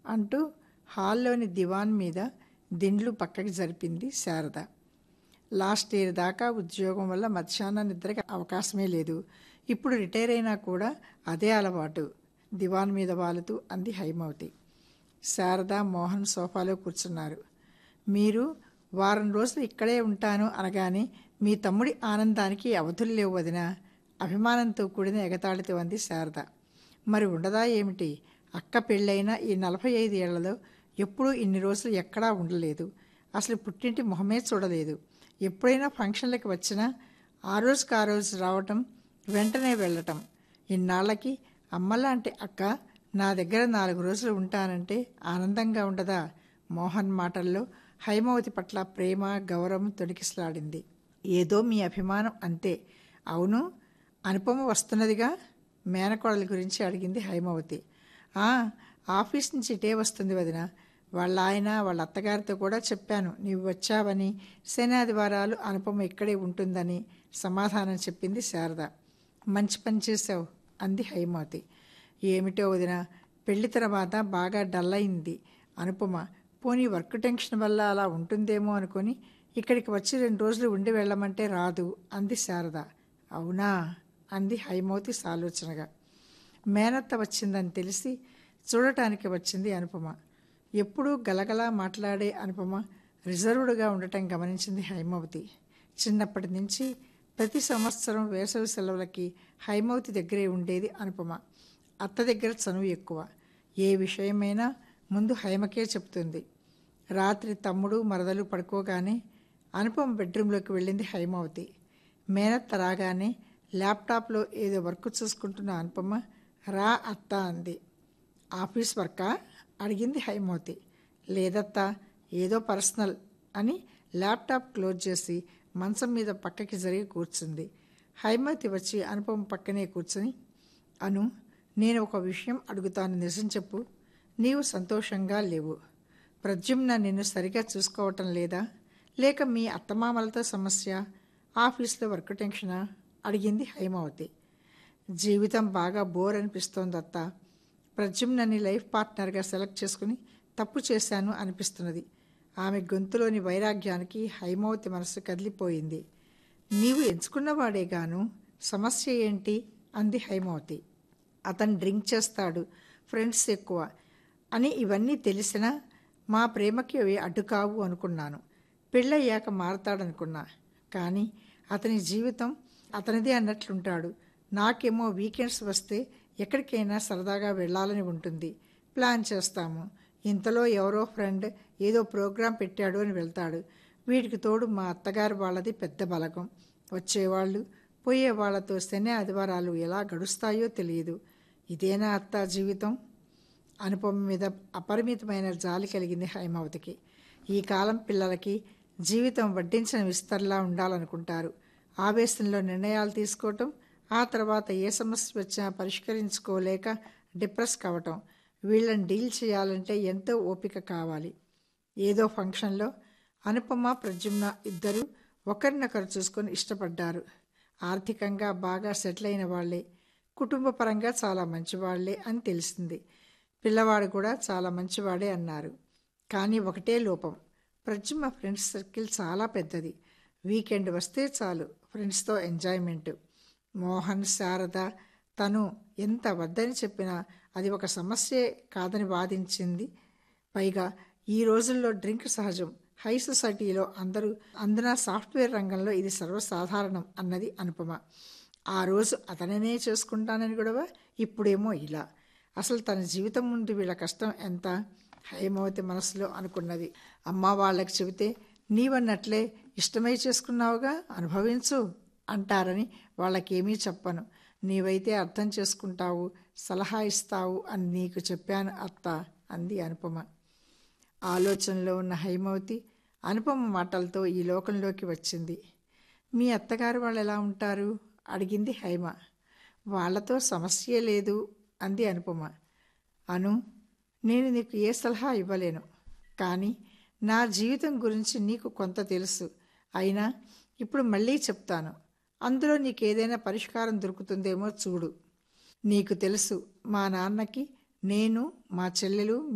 అంటూ హాల్లోని దివాన్ మీద దిండ్లు పక్కకి జరిపింది శారద లాస్ట్ ఇయర్ దాకా ఉద్యోగం వల్ల మధ్యాహ్నం నిద్రకి అవకాశమే లేదు ఇప్పుడు రిటైర్ అయినా కూడా అదే అలవాటు దివాన్ మీద వాలుతూ అంది హైమవతి శారద మోహన్ సోఫాలో కూర్చున్నారు మీరు వారం రోజులు ఇక్కడే ఉంటాను అనగానే మీ తమ్ముడి ఆనందానికి అవధులు లేవు వదిన అభిమానంతో కూడిన ఎగతాళితో అంది శారద మరి ఉండదా ఏమిటి అక్క పెళ్ళైన ఈ నలభై ఐదు ఏళ్లలో ఎప్పుడూ ఇన్ని రోజులు ఎక్కడా ఉండలేదు అసలు పుట్టింటి మొహమే చూడలేదు ఎప్పుడైనా ఫంక్షన్లకు వచ్చినా ఆ రోజుకి ఆ రోజు రావటం వెంటనే వెళ్ళటం ఇన్నాళ్ళకి అమ్మలాంటి అక్క నా దగ్గర నాలుగు రోజులు ఉంటానంటే ఆనందంగా ఉండదా మోహన్ మాటల్లో హైమవతి పట్ల ప్రేమ గౌరవం తొడికిసలాడింది ఏదో మీ అభిమానం అంతే అవును అనుపమ వస్తున్నదిగా మేనకోడలి గురించి అడిగింది హైమవతి "ఆ, ఆఫీస్ నుంచి ఇటే వస్తుంది వదిన వాళ్ళ ఆయన వాళ్ళ అత్తగారితో కూడా చెప్పాను నీవు వచ్చావని శని ఆదివారాలు అనుపమ ఇక్కడే ఉంటుందని సమాధానం చెప్పింది శారద మంచి పని చేశావు అంది హైమవతి ఏమిటో వదిన పెళ్లి తర్వాత బాగా డల్ అయింది అనుపమ పోనీ వర్క్ టెన్షన్ వల్ల అలా ఉంటుందేమో అనుకొని ఇక్కడికి వచ్చి రెండు రోజులు ఉండి వెళ్ళమంటే రాదు అంది శారద అవునా అంది హైమవతి సాలోచనగా మేనత్త వచ్చిందని తెలిసి చూడటానికి వచ్చింది అనుపమ ఎప్పుడూ గలగలా మాట్లాడే అనుపమ రిజర్వ్డ్గా ఉండటం గమనించింది హైమవతి చిన్నప్పటి నుంచి ప్రతి సంవత్సరం వేసవి సెలవులకి హైమవతి దగ్గరే ఉండేది అనుపమ అత్త దగ్గర చనువు ఎక్కువ ఏ విషయమైనా ముందు హైమకే చెప్తుంది రాత్రి తమ్ముడు మరదలు పడుకోగానే అనుపమ బెడ్రూమ్లోకి వెళ్ళింది హైమావతి మేనత్త రాగానే ల్యాప్టాప్లో ఏదో వర్క్ చూసుకుంటున్న అనుపమ రా అత్త అంది ఆఫీస్ వర్కా అడిగింది హైమవతి లేదత్తా ఏదో పర్సనల్ అని ల్యాప్టాప్ క్లోజ్ చేసి మంచం మీద పక్కకి జరిగి కూర్చుంది హైమవతి వచ్చి అనుపమ పక్కనే కూర్చుని అను నేను ఒక విషయం అడుగుతాను నిజం చెప్పు నీవు సంతోషంగా లేవు ప్రద్యుమ్న నిన్ను సరిగా చూసుకోవటం లేదా లేక మీ అత్తమామలతో సమస్య ఆఫీస్లో వర్క్ టెన్షనా అడిగింది హైమావతి జీవితం బాగా బోర్ అనిపిస్తోందత్త ప్రద్యుమ్నని లైఫ్ పార్ట్నర్గా సెలెక్ట్ చేసుకుని తప్పు చేశాను అనిపిస్తున్నది ఆమె గొంతులోని వైరాగ్యానికి హైమావతి మనసు కదిలిపోయింది నీవు ఎంచుకున్నవాడే గాను సమస్య ఏంటి అంది హైమావతి అతను డ్రింక్ చేస్తాడు ఫ్రెండ్స్ ఎక్కువ అని ఇవన్నీ తెలిసినా మా ప్రేమకి అవి అడ్డు కావు అనుకున్నాను పెళ్ళయ్యాక మారతాడనుకున్నా కానీ అతని జీవితం అతనిదే అన్నట్లుంటాడు నాకేమో వీకెండ్స్ వస్తే ఎక్కడికైనా సరదాగా వెళ్ళాలని ఉంటుంది ప్లాన్ చేస్తాము ఇంతలో ఎవరో ఫ్రెండ్ ఏదో ప్రోగ్రాం పెట్టాడు అని వెళ్తాడు వీటికి తోడు మా అత్తగారు వాళ్ళది పెద్ద బలగం వచ్చేవాళ్ళు పోయే వాళ్ళతో శని ఆదివారాలు ఎలా గడుస్తాయో తెలియదు ఇదేనా అత్త జీవితం అనుపమ మీద అపరిమితమైన జాలి కలిగింది హైమావతికి ఈ కాలం పిల్లలకి జీవితం వడ్డించిన విస్తర్లా ఉండాలనుకుంటారు ఆవేశంలో నిర్ణయాలు తీసుకోవటం ఆ తర్వాత ఏ సమస్య వచ్చినా పరిష్కరించుకోలేక డిప్రెస్ కావటం వీళ్ళని డీల్ చేయాలంటే ఎంతో ఓపిక కావాలి ఏదో ఫంక్షన్లో అనుపమ ప్రద్యుమ్న ఇద్దరు ఒకరినొకరు చూసుకొని ఇష్టపడ్డారు ఆర్థికంగా బాగా సెటిల్ అయిన వాళ్లే కుటుంబ పరంగా చాలా మంచివాళ్లే అని తెలిసింది పిల్లవాడు కూడా చాలా మంచివాడే అన్నారు కానీ ఒకటే లోపం ప్రజ్మ ఫ్రెండ్స్ సర్కిల్ చాలా పెద్దది వీకెండ్ వస్తే చాలు ఫ్రెండ్స్తో ఎంజాయ్మెంట్ మోహన్ శారద తను ఎంత వద్దని చెప్పినా అది ఒక సమస్యే కాదని వాదించింది పైగా ఈ రోజుల్లో డ్రింక్ సహజం హై సొసైటీలో అందరూ అందున సాఫ్ట్వేర్ రంగంలో ఇది సర్వసాధారణం అన్నది అనుపమ ఆ రోజు అతననే చేసుకుంటానని గొడవ ఇప్పుడేమో ఇలా అసలు తన జీవితం ముందు వీళ్ళ కష్టం ఎంత హైమవతి మనసులో అనుకున్నది అమ్మ వాళ్ళకి చెబితే నీవన్నట్లే ఇష్టమై చేసుకున్నావుగా అనుభవించు అంటారని వాళ్ళకేమీ చెప్పను నీవైతే అర్థం చేసుకుంటావు సలహా ఇస్తావు అని నీకు చెప్పాను అత్త అంది అనుపమ ఆలోచనలో ఉన్న హైమవతి అనుపమ మాటలతో ఈ లోకంలోకి వచ్చింది మీ అత్తగారు వాళ్ళు ఎలా ఉంటారు అడిగింది హైమ వాళ్ళతో సమస్యే లేదు అంది అనుపమ అను నేను నీకు ఏ సలహా ఇవ్వలేను కానీ నా జీవితం గురించి నీకు కొంత తెలుసు అయినా ఇప్పుడు మళ్ళీ చెప్తాను అందులో నీకు ఏదైనా పరిష్కారం దొరుకుతుందేమో చూడు నీకు తెలుసు మా నాన్నకి నేను మా చెల్లెలు